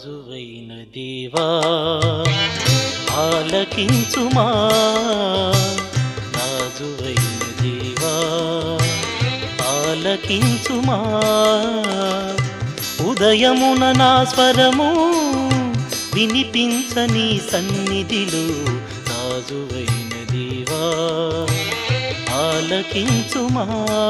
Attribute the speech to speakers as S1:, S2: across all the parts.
S1: రాజువైన దేవా ఆలకించుమా రాజువైన దేవా ఆలకించుమా ఉదయమున నా స్వరము వినిపించని సన్నిధిలో రాజువైన దేవా ఆలకించుమా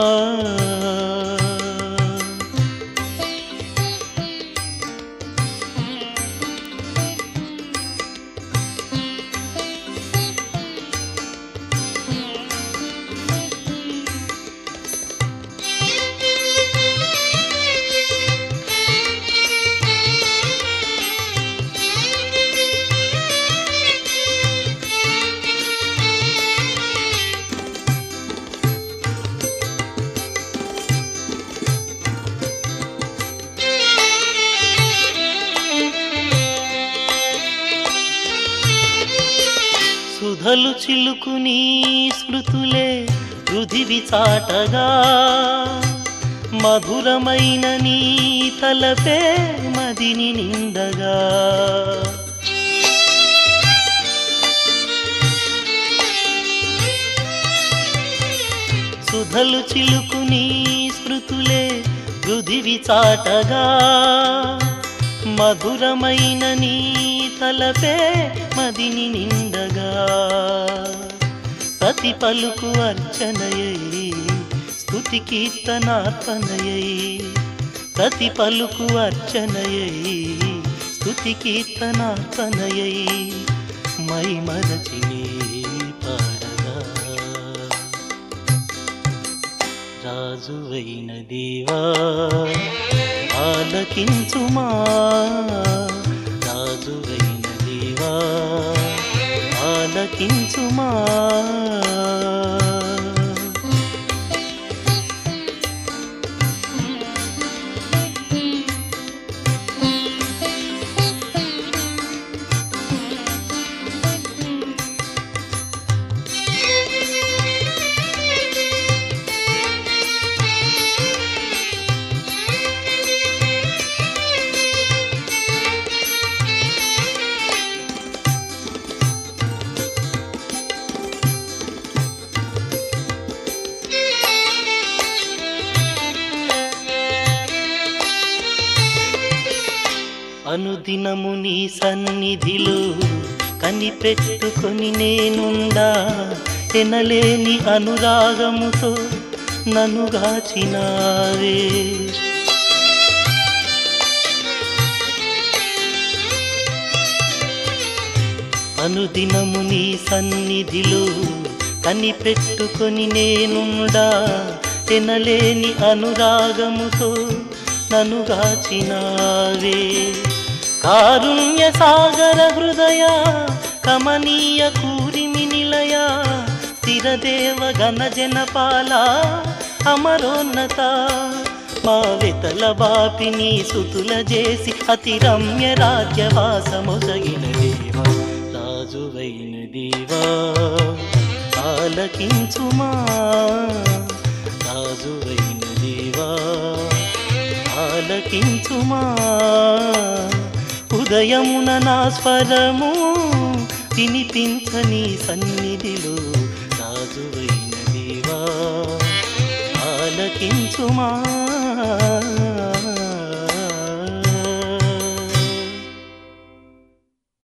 S1: సుధలు చిలుకుని స్మృతులే రుధివి చాటగా మధురమైన నీ తలపే మదిని నిండగా సుధలు చిలుకుని స్మృతులే రుధివి చాటగా మధురమైన నీ తలపే మదిని నిండగా ప్రతి పలుకు అర్చనయై స్తుతి కీర్తనార్పణయై ప్రతి పలుకు అర్చనయై స్తుతి కీర్తనార్పణయై మై మరచి నీ పాడగా రాజువైన దేవా ఆలకించుమా రాజువైన దేవా ఆలకించుమా అనుదినము నీ సన్నిధిలో కనిపెట్టుకొని నేనుండా ఎనలేని అనురాగముతో నన్ను గాచినావే అనుదినము నీ సన్నిధిలో కనిపెట్టుకొని నేనుండా ఎనలేని అనురాగముతో నన్ను గాచినావే కారుణ్య సాగర హృదయ కమనీయ కూరిమి నిలయ స్థిరదేవ గణ జనపాల అమరోన్నత మా వితల బాపిని సుతుల చేసి అతి రమ్య రాజ్యవాసమొసగిన దేవా రాజువైన దేవా ఆలకించుమా రాజువైన దేవా ఆలకించుమా ఉదయమున నా స్వరము వినిపించని సన్నిధిలో రాజువైన దేవా ఆలకించుమా